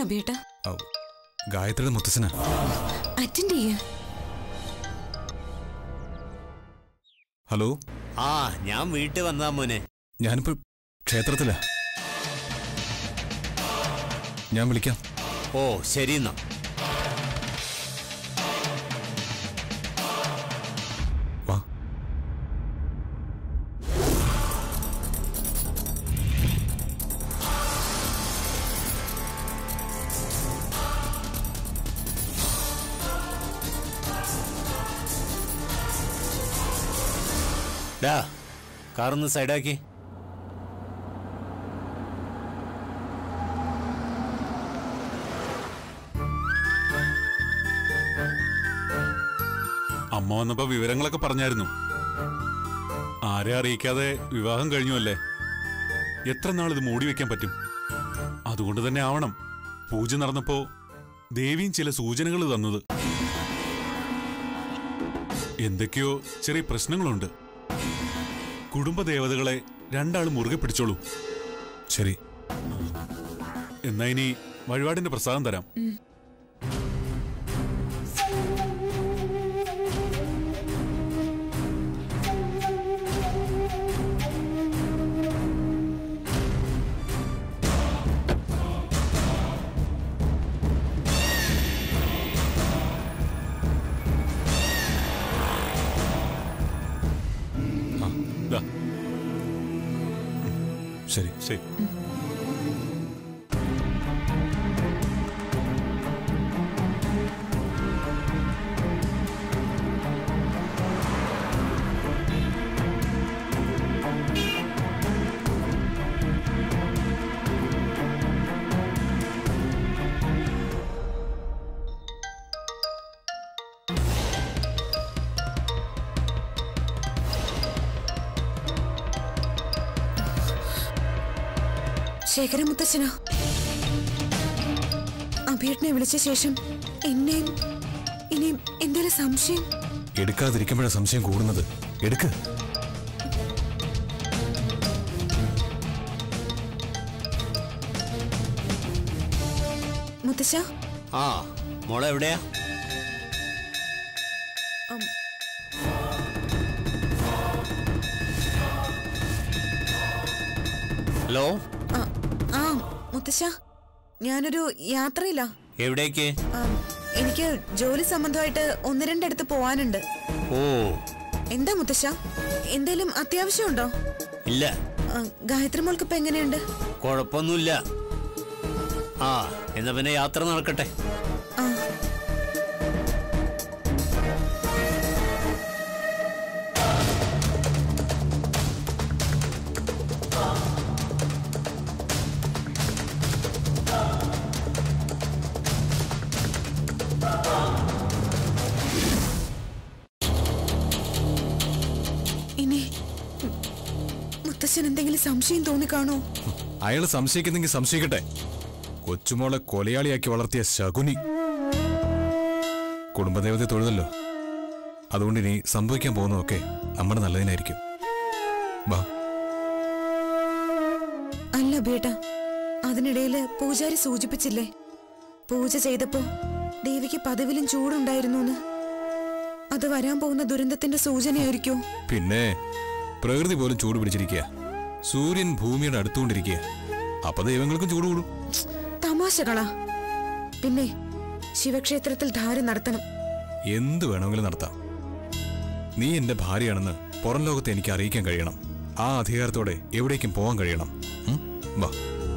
അഭിയേട്ടാ ഔ, ഗായത്രിയുടെ മുത്തച്ഛനാ അറ്റൻഡ് ചെയ്യ ഹലോ ആ ഞാൻ വീട്ടിൽ വന്നാ മോനെ ഞാനിപ്പോ ക്ഷേത്രത്തിലാ ഞാൻ വിളിക്കാം ഓ ശരി എന്നാ വാ ഡാ കാറൊന്ന് സൈഡാക്കി അമ്മ വന്നപ്പോ വിവരങ്ങളൊക്കെ പറഞ്ഞായിരുന്നു ആരെ അറിയിക്കാതെ വിവാഹം കഴിഞ്ഞുവല്ലേ എത്ര നാൾ ഇത് മൂടി വെക്കാൻ പറ്റും അതുകൊണ്ട് തന്നെ ആവണം പൂജ നടന്നപ്പോ ദേവിയും ചില സൂചനകൾ തന്നത് എന്തൊക്കെയോ ചെറിയ പ്രശ്നങ്ങളുണ്ട് കുടുംബദേവതകളെ രണ്ടാളും മുറുകെ പിടിച്ചോളൂ ശരി എന്നാ ഇനി വഴിപാടിന്റെ പ്രസാദം തരാം ആ, ദാ, ശരി ശരി ശേഖര മുത്തച്ഛനോ അഭിയേട്ടനെ വിളിച്ച ശേഷം എന്നെയും ഇനിയും എന്തേലും സംശയം എടുക്കാതിരിക്കുമ്പോഴാണ് സംശയം കൂടുന്നത് എടുക്ക് മുത്തശ്ശ ആ മോളെ എവിടെയാ ഉം. ഹലോ ആ, ആ മുത്തശ്ശ ഞാനൊരു യാത്രയില്ല എവിടേക്ക് എനിക്ക് ജോലി സംബന്ധമായിട്ട് ഒന്ന് രണ്ടിടത്ത് പോവാനുണ്ട് ഓ എന്താ മുത്തശ്ശ എന്തേലും അത്യാവശ്യമുണ്ടോ ഇല്ല ആ, ഗായത്രി മോൾക്ക് ഇപ്പൊ എങ്ങനെയുണ്ട് കുഴപ്പമൊന്നുമില്ല ആ എന്നാ പിന്നെ യാത്ര നടക്കട്ടെ ആ ഇനി ഉം, മുത്തശ്ശൻ എന്തെങ്കിലും സംശയം തോന്നിക്കാണോ അയാൾ സംശയിക്കുന്നെങ്കിൽ സംശയിക്കട്ടെ കൊച്ചുമോളെ കൊലയാളിയാക്കി വളർത്തിയ ശകുനി കുടുംബദേവതയെ തൊഴുതല്ലോ അതുകൊണ്ട് ഇനി സംഭവിക്കാൻ പോകുന്നതൊക്കെ നമ്മുടെ നല്ലതിനായിരിക്കും വാ അല്ല ബേട്ട അതിനിടയില് പൂജാരി സൂചിപ്പിച്ചില്ലേ പൂജ ചെയ്തപ്പോ ദേവിക്ക് പതിവിലും ചൂടുണ്ടായിരുന്നു അത് വരാൻ പോകുന്ന ദുരന്തത്തിന്റെ സൂചനയായിരിക്കോ പിന്നെ പ്രകൃതി പോലും ചൂട് പിടിച്ചിരിക്കുക സൂര്യൻ ഭൂമിയുടെ അടുത്തുകൊണ്ടിരിക്കുക അപ്പൊ ദൈവങ്ങൾക്കും ചൂട് കൂടും തമാശകളാ പിന്നെ ശിവക്ഷേത്രത്തിൽ ധാര നടത്തണം എന്ത് വേണമെങ്കിലും നടത്താം നീ എന്റെ ഭാര്യയാണെന്ന് പുറം ലോകത്തെ എനിക്ക് അറിയിക്കാൻ കഴിയണം ആ അധികാരത്തോടെ എവിടേക്കും പോകാൻ കഴിയണം ഉം? വാ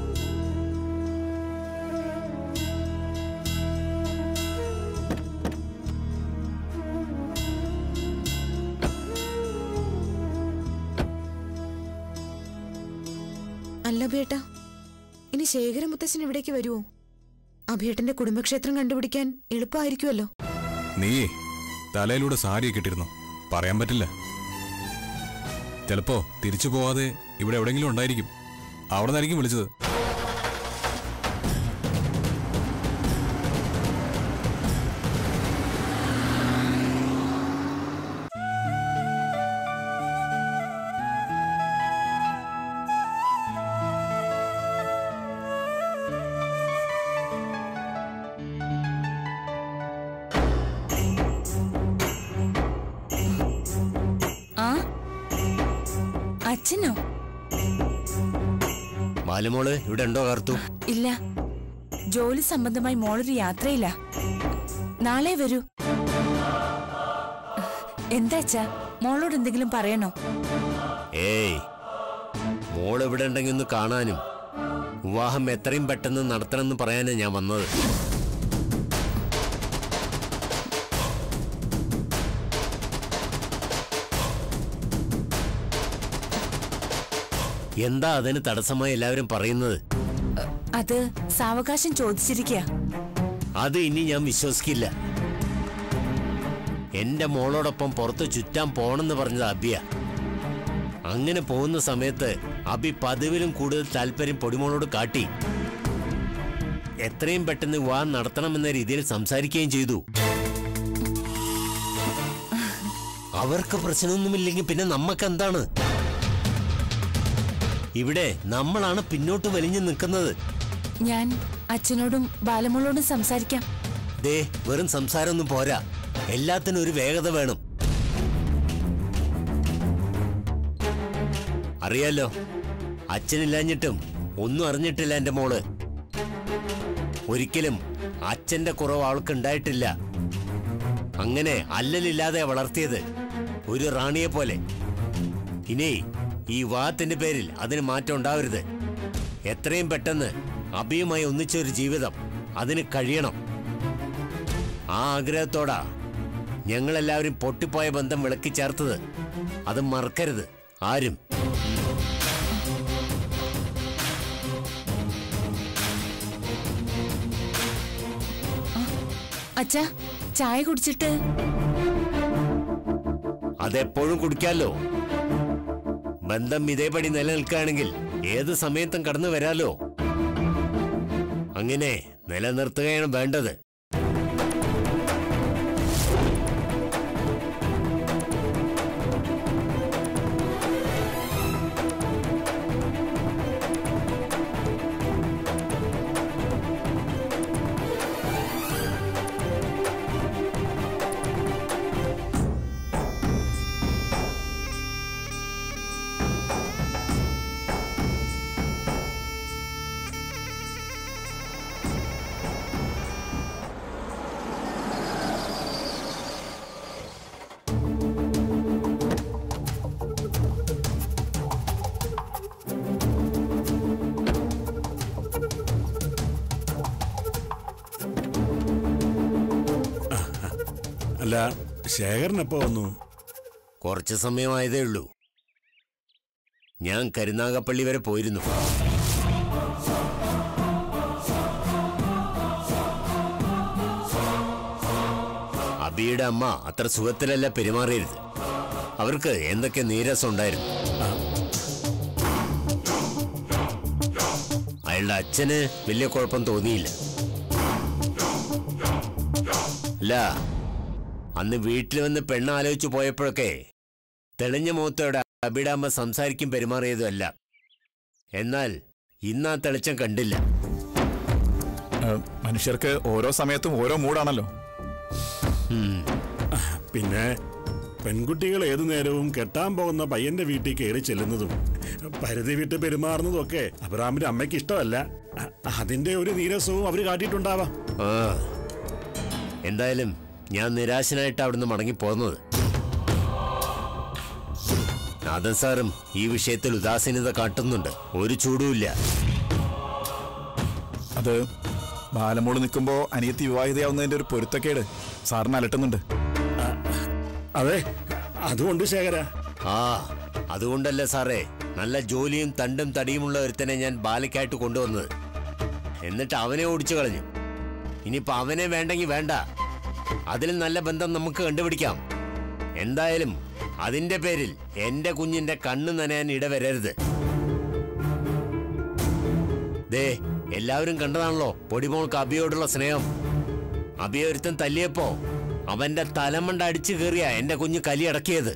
അല്ല ബേട്ട ഇനി ശേഖരമുത്തശ്ശൻ ഇവിടേക്ക് വരുമോ അഭേട്ടന്റെ കുടുംബക്ഷേത്രം കണ്ടുപിടിക്കാൻ എളുപ്പമായിരിക്കുമല്ലോ നീയേ തലയിലൂടെ സാരിയൊക്കെ ഇട്ടിരുന്നു പറയാൻ പറ്റില്ല ചിലപ്പോ തിരിച്ചു പോവാതെ ഇവിടെ എവിടെയെങ്കിലും ഉണ്ടായിരിക്കും അവിടെ നിന്നായിരിക്കും വിളിച്ചത് അച്ഛനോ ബാലമോള് ഇവിടെ ഉണ്ടോ കാർത്തു ഇല്ല ജോലി സംബന്ധമായി മോളൊരു യാത്രയില്ല നാളെ വരൂ എന്താ അച്ഛാ മോളോട് എന്തെങ്കിലും പറയണോ ഏയ് മോൾ ഇവിടെ ഉണ്ടെങ്കിൽ ഒന്ന് കാണാനും വിവാഹം എത്രയും പെട്ടെന്ന് നടത്തണമെന്ന് പറയാനാ ഞാൻ വന്നത് എന്താ അതിന് തടസ്സമായി എല്ലാവരും പറയുന്നത് അത് സാവകാശം ചോദിച്ചിരിക്കുക അത് ഇനി ഞാൻ വിശ്വസിക്കില്ല എന്റെ മോളോടൊപ്പം പുറത്ത് ചുറ്റാൻ പോണെന്ന് പറഞ്ഞത് അബിയ അങ്ങനെ പോകുന്ന സമയത്ത് അബി പതിവിലും കൂടുതൽ താല്പര്യം പൊടിമോളോട് കാട്ടി എത്രയും പെട്ടെന്ന് വിവാഹം നടത്തണമെന്ന രീതിയിൽ സംസാരിക്കുകയും ചെയ്തു അവർക്ക് പ്രശ്നമൊന്നുമില്ലെങ്കിൽ പിന്നെ നമ്മക്ക് എന്താണ് ഇവിടെ നമ്മളാണ് പിന്നോട്ട് വലിഞ്ഞു നിൽക്കുന്നത് ഞാൻ അച്ഛനോടും ബാലമോളോടും സംസാരിക്കാം ദേ വെറും സംസാരമൊന്നും പോരാ എല്ലാത്തിനും ഒരു വേഗത വേണം അറിയാലോ അച്ഛനില്ലാഞ്ഞിട്ടും ഒന്നും അറിഞ്ഞിട്ടില്ല എന്റെ മോള് ഒരിക്കലും അച്ഛന്റെ കുറവ് അവൾക്ക് ഉണ്ടായിട്ടില്ല അങ്ങനെ അല്ലലില്ലാതെ വളർത്തിയത് ഒരു റാണിയെ പോലെ ഇനി ഈ വാത്തിന്റെ പേരിൽ അതിന് മാറ്റം ഉണ്ടാവരുത് എത്രയും പെട്ടെന്ന് അഭിയുമായി ഒന്നിച്ച ഒരു ജീവിതം അതിന് കഴിയണം ആ ആഗ്രഹത്തോടാ ഞങ്ങളെല്ലാവരും പൊട്ടിപ്പോയ ബന്ധം വിളക്കി ചേർത്തത് അത് മറക്കരുത് ആരും അച്ഛാ ചായ കുടിച്ചിട്ട് അതെപ്പോഴും കുടിക്കാലോ ബന്ധം ഇതേപടി നിലനിൽക്കുകയാണെങ്കിൽ ഏത് സമയത്തും കടന്നു വരാലോ അങ്ങനെ നിലനിർത്തുകയാണ് വേണ്ടത് അല്ല ശേഖരൻ എപ്പോ വന്നു കുറച്ച് സമയമായതേ ഉള്ളൂ ഞാൻ കരുനാഗപ്പള്ളി വരെ പോയിരുന്നു അബിയുടെ അമ്മ അത്ര സുഖത്തിലല്ല പെരുമാറിയത് അവർക്ക് എന്തൊക്കെ നീരസം ഉണ്ടായിരുന്നു അയാളുടെ അച്ഛന് വലിയ കുഴപ്പം തോന്നിയില്ല അല്ല അന്ന് വീട്ടിൽ വന്ന് പെണ്ണ് ആലോചിച്ചു പോയപ്പോഴൊക്കെ തെളിഞ്ഞ മുഖത്തോടെ അബിയുടെ അമ്മ സംസാരിക്കും പെരുമാറിയതുമല്ല എന്നാൽ ഇന്ന് ആ തെളിച്ചം കണ്ടില്ല ഏഹ്, മനുഷ്യർക്ക് ഓരോ സമയത്തും ഓരോ മൂടാണല്ലോ പിന്നെ പെൺകുട്ടികൾ ഏതു നേരവും കെട്ടാൻ പോകുന്ന പയ്യന്റെ വീട്ടിൽ കയറി ചെല്ലുന്നതും പരിധി വിട്ട് പെരുമാറുന്നതും ഒക്കെ അബ്രാമിന്റെ അമ്മയ്ക്ക് ഇഷ്ടമല്ല അ- അതിന്റെ ഒരു നീരസവും അവര് കാട്ടിയിട്ടുണ്ടാവാം ആ എന്തായാലും ഞാൻ നിരാശനായിട്ട് അവിടുന്ന് മടങ്ങി പോന്നത് നാഥൻ സാറും ഈ വിഷയത്തിൽ ഉദാസീനത കാട്ടുന്നുണ്ട് ഒരു ചൂടുമില്ല അത് ബാലമോള് നിൽക്കുമ്പോ അനിയത്തി വിവാഹിതയാവുന്നതിന്റെ ഒരു പൊരുത്തക്കേട് സാറിന് അലട്ടുന്നുണ്ട് അതെ അതുകൊണ്ട് ശേഖര ആ അതുകൊണ്ടല്ലേ സാറേ നല്ല ജോലിയും തണ്ടും തടിയുമുള്ള ഒരുത്തനെ ഞാൻ ബാലയ്ക്കായിട്ട് കൊണ്ടുവന്നത് എന്നിട്ട് അവനെ ഓടിച്ചു കളഞ്ഞു ഇനിയിപ്പോ അവനെ വേണ്ടെങ്കിൽ വേണ്ട അതിലും നല്ല ബന്ധം നമുക്ക് കണ്ടുപിടിക്കാം എന്തായാലും അതിന്റെ പേരിൽ എന്റെ കുഞ്ഞിന്റെ കണ്ണ് നനയാൻ ഇടവരരുത് ദേ എല്ലാവരും കണ്ടതാണല്ലോ പൊടിമോൾക്ക് അബിയോടുള്ള സ്നേഹം അബിയെ ഒരുത്തൻ തല്ലിയപ്പോ അവന്റെ തലമണ്ട അടിച്ചു കയറിയ എന്റെ കുഞ്ഞ് കലിയടക്കിയത്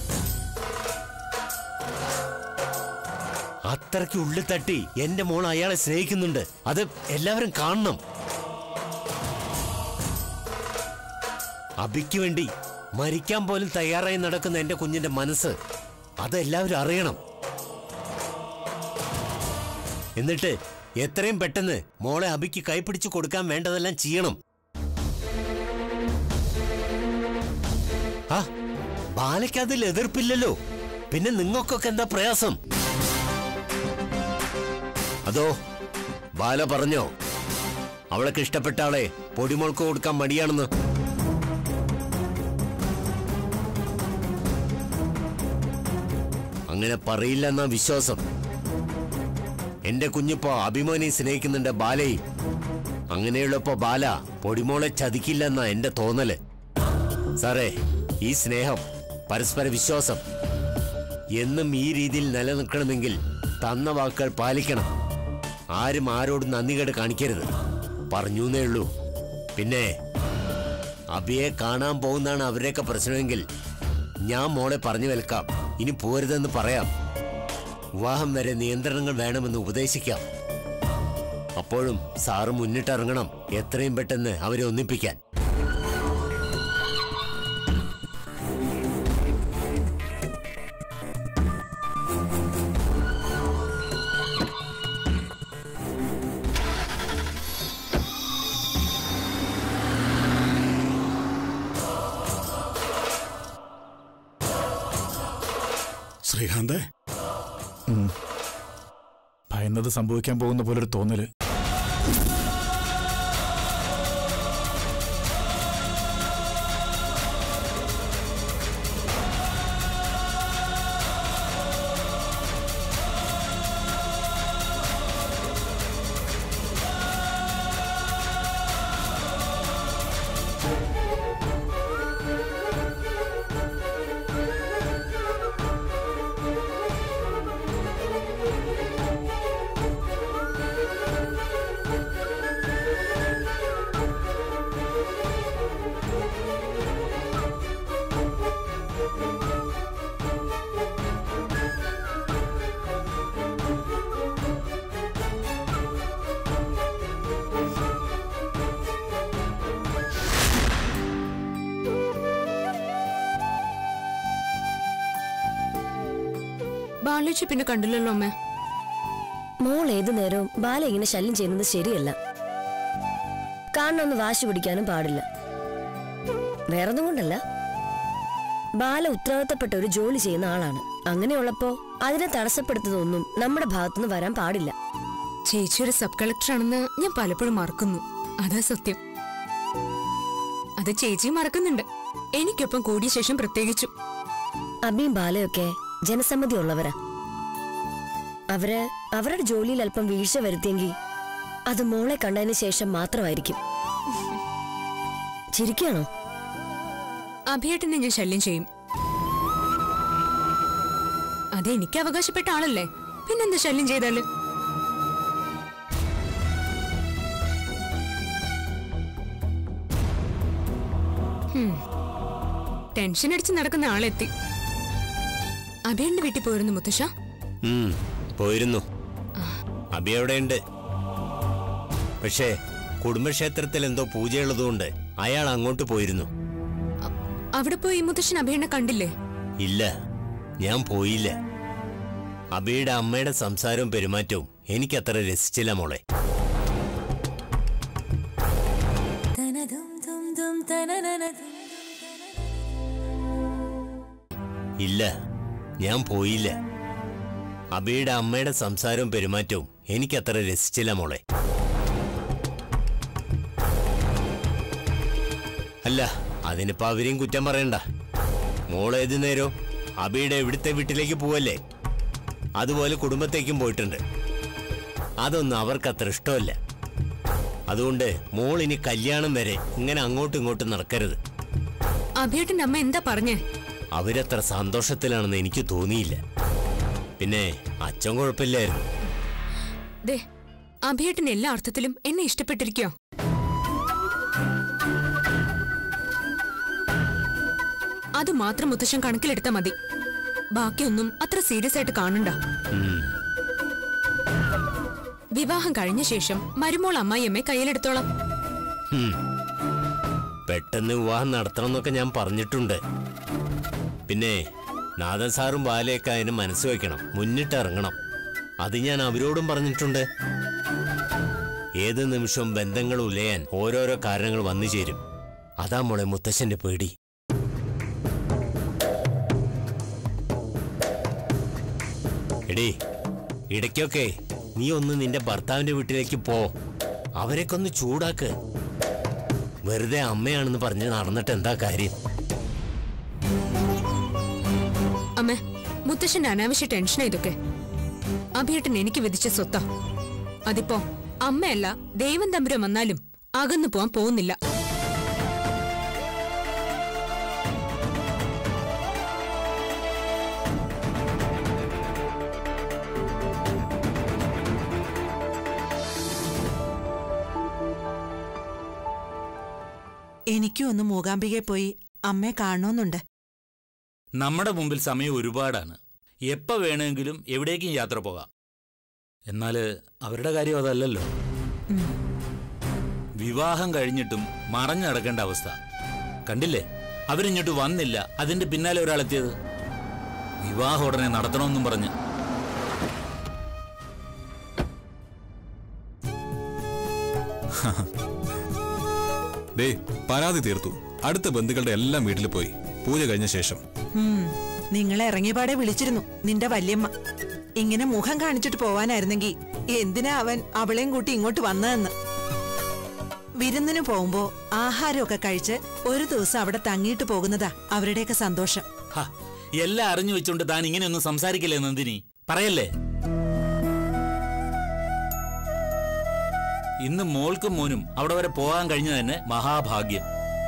അത്രയ്ക്ക് ഉള്ളിൽ തട്ടി എന്റെ മോൾ അയാളെ സ്നേഹിക്കുന്നുണ്ട് അത് എല്ലാവരും കാണണം അബിക്ക് വേണ്ടി മരിക്കാൻ പോലും തയ്യാറായി നടക്കുന്ന എന്റെ കുഞ്ഞിന്റെ മനസ്സ് അതെല്ലാവരും അറിയണം എന്നിട്ട് എത്രയും പെട്ടെന്ന് മോളെ അബിക്ക് കൈപ്പിടിച്ച് കൊടുക്കാൻ വേണ്ടതെല്ലാം ചെയ്യണം ആ ബാലയ്ക്ക് അതിൽ എതിർപ്പില്ലല്ലോ പിന്നെ നിങ്ങൾക്കൊക്കെ എന്താ പ്രയാസം അതോ ബാല പറഞ്ഞോ അവൾക്ക് ഇഷ്ടപ്പെട്ട ആളെ പൊടിമോൾക്ക് കൊടുക്കാൻ മടിയാണെന്ന് അങ്ങനെ പറയില്ല എന്നാ വിശ്വാസം എന്റെ കുഞ്ഞിപ്പോ അഭിമാനി സ്നേഹിക്കുന്നുണ്ട് ബാലയും അങ്ങനെയുള്ളപ്പോ ബാല പൊടിമോളെ ചതിക്കില്ലെന്നാ എന്റെ തോന്നല് സാറേ ഈ സ്നേഹം പരസ്പര വിശ്വാസം എന്നും ഈ രീതിയിൽ നിലനിൽക്കണമെങ്കിൽ തന്ന വാക്കുകൾ പാലിക്കണം ആരും ആരോടും നന്ദികേട് കാണിക്കരുത് പറഞ്ഞൂന്നേ ഉള്ളൂ പിന്നെ അബിയെ കാണാൻ പോകുന്നതാണ് അവരുടെയൊക്കെ പ്രശ്നമെങ്കിൽ ഞാൻ മോളെ പറഞ്ഞു വെൽക്കാം ഇനി പോരുതെന്ന് പറയാം വിവാഹം വരെ നിയന്ത്രണങ്ങൾ വേണമെന്ന് ഉപദേശിക്കാം അപ്പോഴും സാറ് മുന്നിട്ടിറങ്ങണം എത്രയും പെട്ടെന്ന് അവരെ ഒന്നിപ്പിക്കാൻ ശ്രീകാന്തേ ഭയന്നത് സംഭവിക്കാൻ പോകുന്ന പോലൊരു തോന്നല് ബാലേച്ചി പിന്നെ കണ്ടില്ലല്ലോ അമ്മേ മോൾ ഏതു നേരവും ബാല ഇങ്ങനെ ശല്യം ചെയ്യുന്നത് ശരിയല്ല കാണണമെന്ന് വാശി പിടിക്കാനും പാടില്ല വേറൊന്നും കൊണ്ടല്ല ബാല ഉത്തരവാദിത്തപ്പെട്ട ഒരു ജോലി ചെയ്യുന്ന ആളാണ് അങ്ങനെയുള്ളപ്പോ അതിനെ തടസ്സപ്പെടുത്തുന്നതൊന്നും നമ്മുടെ ഭാഗത്തുനിന്ന് വരാൻ പാടില്ല ചേച്ചി ഒരു സബ് കളക്ടർ ആണെന്ന് ഞാൻ പലപ്പോഴും മറക്കുന്നു അതാ സത്യം അത് ചേച്ചി മറക്കുന്നുണ്ട് എനിക്കൊപ്പം കൂടിയ ശേഷം പ്രത്യേകിച്ചും അബിയും ബാലയൊക്കെ ജനസമ്മതി ഉള്ളവരാ അവര് അവരുടെ ജോലിയിൽ അല്പം വീഴ്ച വരുത്തിയെങ്കിൽ അത് മോളെ കണ്ടതിന് ശേഷം മാത്രമായിരിക്കും ചിരിക്കാണോ അഭിയേട്ടനെ ഞാൻ ശല്യം ചെയ്യും അത് എനിക്ക് അവകാശപ്പെട്ട ആളല്ലേ പിന്നെന്താ ശല്യം ചെയ്താല് ഹും. ടെൻഷൻ അടിച്ച് നടക്കുന്ന ആളെത്തി അഭിയേട്ടന്റെ വീട്ടിൽ പോയിരുന്നു മുത്തശ്ശ ഉം, പോയിരുന്നു അബി അവിടെയുണ്ട് പക്ഷേ കുടുംബക്ഷേത്രത്തിൽ എന്തോ പൂജയുള്ളതുകൊണ്ട് അയാൾ അങ്ങോട്ട് പോയിരുന്നു അവിടെ പോയി മുത്തശ്ശൻ അഭിയേട്ടനെ കണ്ടില്ലേ ഇല്ല ഞാൻ പോയില്ല അബിയുടെ അമ്മയുടെ സംസാരവും പെരുമാറ്റവും എനിക്കത്ര രസിച്ചില്ല മോളെ ഇല്ല ഞാൻ പോയില്ല അബിയുടെ അമ്മയുടെ സംസാരവും പെരുമാറ്റവും എനിക്കത്ര രസിച്ചില്ല മോളെ അല്ല അതിനിപ്പോ അവരെയും കുറ്റം പറയണ്ട മോള് ഏത് നേരവും അബിയുടെ ഇവിടുത്തെ വീട്ടിലേക്ക് പോവല്ലേ അതുപോലെ കുടുംബത്തേക്കും പോയിട്ടുണ്ട് അതൊന്നും അവർക്ക് അത്ര ഇഷ്ടമല്ല അതുകൊണ്ട് മോൾ ഇനി കല്യാണം വരെ ഇങ്ങനെ അങ്ങോട്ടും ഇങ്ങോട്ടും നടക്കരുത് അഭിയേട്ടന്റെ അമ്മ എന്താ പറഞ്ഞേ അവരത്ര സന്തോഷത്തിലാണെന്ന് എനിക്ക് തോന്നിയില്ല പിന്നെ അച്ഛൻ കുഴപ്പമില്ലായിരുന്നു ദേ അഭിയേട്ടൻ എല്ലാ അർത്ഥത്തിലും എന്നെ ഇഷ്ടപ്പെട്ടിരിക്കോ അത് മാത്രം മുത്തശ്ശൻ കണക്കിലെടുത്താ മതി ബാക്കിയൊന്നും അത്ര സീരിയസ് ആയിട്ട് കാണണ്ട ഉം. വിവാഹം കഴിഞ്ഞ ശേഷം മരുമോൾ അമ്മായിയമ്മയെ കയ്യിലെടുത്തോളാം ഉം. പെട്ടെന്ന് വിവാഹം നടത്തണം എന്നൊക്കെ ഞാൻ പറഞ്ഞിട്ടുണ്ട് പിന്നെ നാഥൻ സാറും ബാലയൊക്കെ അതിന് മനസ്സ് വയ്ക്കണം മുന്നിട്ടിറങ്ങണം അത് ഞാൻ അവരോടും പറഞ്ഞിട്ടുണ്ട് ഏത് നിമിഷവും ബന്ധങ്ങൾ ഉലയാൻ ഓരോരോ കാരണങ്ങൾ വന്നു ചേരും അതാ മോളെ മുത്തശ്ശന്റെ പേടി എടീ ഇടയ്ക്കൊക്കെ നീ ഒന്ന് നിന്റെ ഭർത്താവിന്റെ വീട്ടിലേക്ക് പോ അവരെയൊക്കെ ഒന്ന് ചൂടാക്ക് വെറുതെ അമ്മയാണെന്ന് പറഞ്ഞ് നടന്നിട്ട് എന്താ കാര്യം അമ്മ മുത്തശ്ശന്റെ അനാവശ്യ ടെൻഷനാ ഇതൊക്കെ അഭിയേട്ടൻ എനിക്ക് വിധിച്ച സ്വത്താ അതിപ്പോ അമ്മയല്ല ദൈവം തമ്പുരം വന്നാലും അകന്നു പോവാൻ പോകുന്നില്ല എനിക്കും ഒന്ന് മൂകാംബികയെ പോയി അമ്മയെ കാണണമെന്നുണ്ട് നമ്മുടെ മുമ്പിൽ സമയം ഒരുപാടാണ് എപ്പോൾ വേണമെങ്കിലും എവിടേക്കും യാത്ര പോകാം എന്നാൽ അവരുടെ കാര്യം അതല്ലല്ലോ വിവാഹം കഴിഞ്ഞിട്ടും മറഞ്ഞു നടക്കേണ്ട അവസ്ഥ കണ്ടില്ലേ അവരിങ്ങോട്ട് വന്നില്ല അതിന്റെ പിന്നാലെ ഒരാളെത്തിയത് വിവാഹം ഉടനെ നടത്തണമെന്നും പറഞ്ഞ് ദേ പരാതി തീർത്തു അടുത്ത ബന്ധുക്കളുടെ എല്ലാം വീട്ടിൽ പോയി പൂജ കഴിഞ്ഞ ശേഷം ഉം, നിങ്ങളെ ഇറങ്ങിയപാടെ വിളിച്ചിരുന്നു നിന്റെ വല്യമ്മ ഇങ്ങനെ മുഖം കാണിച്ചിട്ട് പോവാനായിരുന്നെങ്കിൽ എന്തിനാ അവൻ അവളെയും കൂട്ടി ഇങ്ങോട്ട് വന്നതെന്ന് വിരുന്നിന് പോകുമ്പോ ആഹാരമൊക്കെ കഴിച്ച് ഒരു ദിവസം അവിടെ തങ്ങിയിട്ട് പോകുന്നതാ അവരുടെയൊക്കെ സന്തോഷം ഹ, എല്ലാം അറിഞ്ഞു വെച്ചുകൊണ്ട് താൻ ഇങ്ങനെയൊന്നും സംസാരിക്കില്ലേ നന്ദിനി പറയല്ലേ ഇന്ന് മോൾക്കും മോനും അവിടെ വരെ പോകാൻ കഴിഞ്ഞ തന്നെ മഹാഭാഗ്യം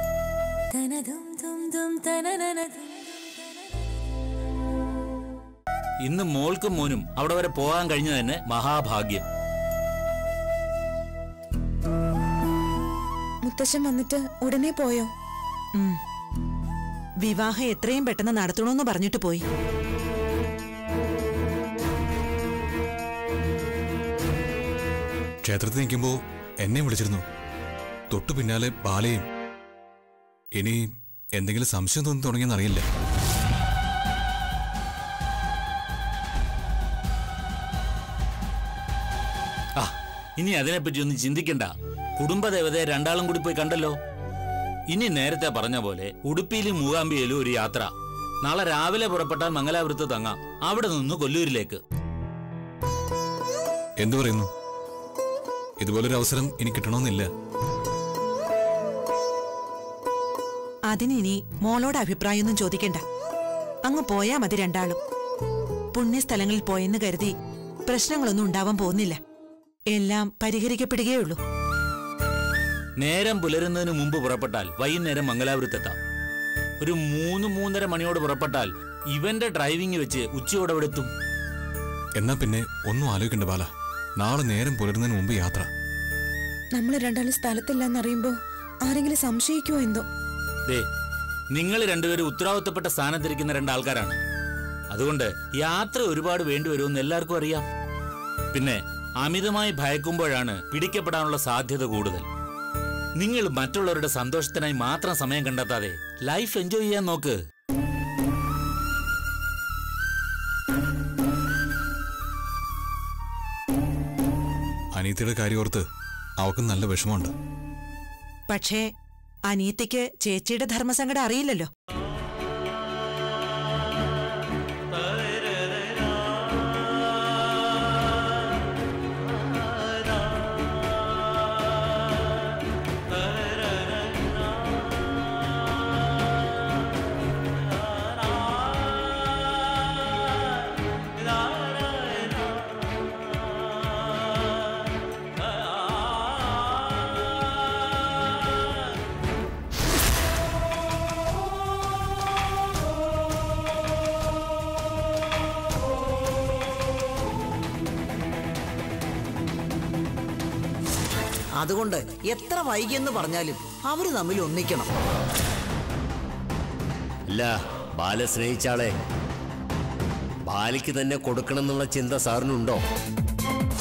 ഇന്ന് മോൾക്കും മോനും അവിടെ വരെ പോകാൻ കഴിഞ്ഞ തന്നെ മഹാഭാഗ്യം മുത്തശ്ശൻ വന്നിട്ട് ഉടനെ പോയോ ഉം. വിവാഹം എത്രയും പെട്ടെന്ന് നടത്തണമെന്ന് പറഞ്ഞിട്ട് പോയി ക്ഷേത്രത്തിൽ നിൽക്കുമ്പോൾ എന്നെ വിളിച്ചിരുന്നു തൊട്ടു പിന്നാലെ ബാലയും ഇനി എന്തെങ്കിലും സംശയം തോന്നി തുടങ്ങിയെന്നറിയില്ല ആ ഇനി അതിനെപ്പറ്റി ഒന്നും ചിന്തിക്കണ്ട കുടുംബദേവതയെ രണ്ടാളും കൂടി പോയി കണ്ടല്ലോ ഇനി നേരത്തെ പറഞ്ഞ പോലെ ഉടുപ്പിയിലും മൂകാംബിയിലും ഒരു യാത്ര നാളെ രാവിലെ പുറപ്പെട്ടാൽ മംഗലാപുരത്ത് തങ്ങാം അവിടെ നിന്ന് കൊല്ലൂരിലേക്ക് എന്തു പറയുന്നു ഇതുപോലൊരു അവസരം ഇനി കിട്ടണമെന്നില്ല അതിനിനി മോളോട് അഭിപ്രായമൊന്നും ചോദിക്കണ്ട അങ്ങ് പോയാ മതി രണ്ടാളും പുണ്യസ്ഥലങ്ങളിൽ പോയെന്ന് കരുതി പ്രശ്നങ്ങളൊന്നും ഉണ്ടാവാൻ പോകുന്നില്ല എല്ലാം പരിഹരിക്കപ്പെടുകയുള്ളൂ നേരം പുലരുന്നതിന് മുമ്പ് പുറപ്പെട്ടാൽ വൈകുന്നേരം മംഗലാപുരത്തെത്താം ഒരു മൂന്ന് മൂന്നര മണിയോട് പുറപ്പെട്ടാൽ ഇവന്റെ ഡ്രൈവിംഗ് വെച്ച് ഉച്ചയോടെ അവിടെ എത്തും എന്നാ പിന്നെ ഒന്നും ആലോചിക്കണ്ട ബാല നാളെ നേരം പുലരുന്നതിന് മുമ്പ് യാത്ര നമ്മൾ രണ്ടാളും സ്ഥലത്തില്ലെന്നറിയുമ്പോ ആരെങ്കിലും സംശയിക്കുമോ എന്തോ ദേ നിങ്ങൾ രണ്ടുപേരും ഉത്തരവാദിത്തപ്പെട്ട സ്ഥാനത്തിരിക്കുന്ന രണ്ടാൾക്കാരാണ് അതുകൊണ്ട് യാത്ര ഒരുപാട് വേണ്ടിവരുമെന്ന് എല്ലാവർക്കും അറിയാം പിന്നെ അമിതമായി ഭയക്കുമ്പോഴാണ് പിടിക്കപ്പെടാനുള്ള സാധ്യത കൂടുതൽ നിങ്ങൾ മറ്റുള്ളവരുടെ സന്തോഷത്തിനായി മാത്രം സമയം കണ്ടെത്താതെ ലൈഫ് എൻജോയ് ചെയ്യാൻ നോക്ക് അനീതിയുടെ കാര്യം ഓർത്ത് അവൾക്ക് നല്ല വിഷമമുണ്ട് പക്ഷേ അനീത്തിക്ക് ചേച്ചിയുടെ ധർമ്മസങ്കടം അറിയില്ലല്ലോ അതുകൊണ്ട് എത്ര വൈകിയെന്ന് പറഞ്ഞാലും അവര് തമ്മിൽ ഒന്നിക്കണം അല്ല ബാല സ്നേഹിച്ചാളെ ബാലയ്ക്ക് തന്നെ കൊടുക്കണം എന്നുള്ള ചിന്ത സാറിനുണ്ടോ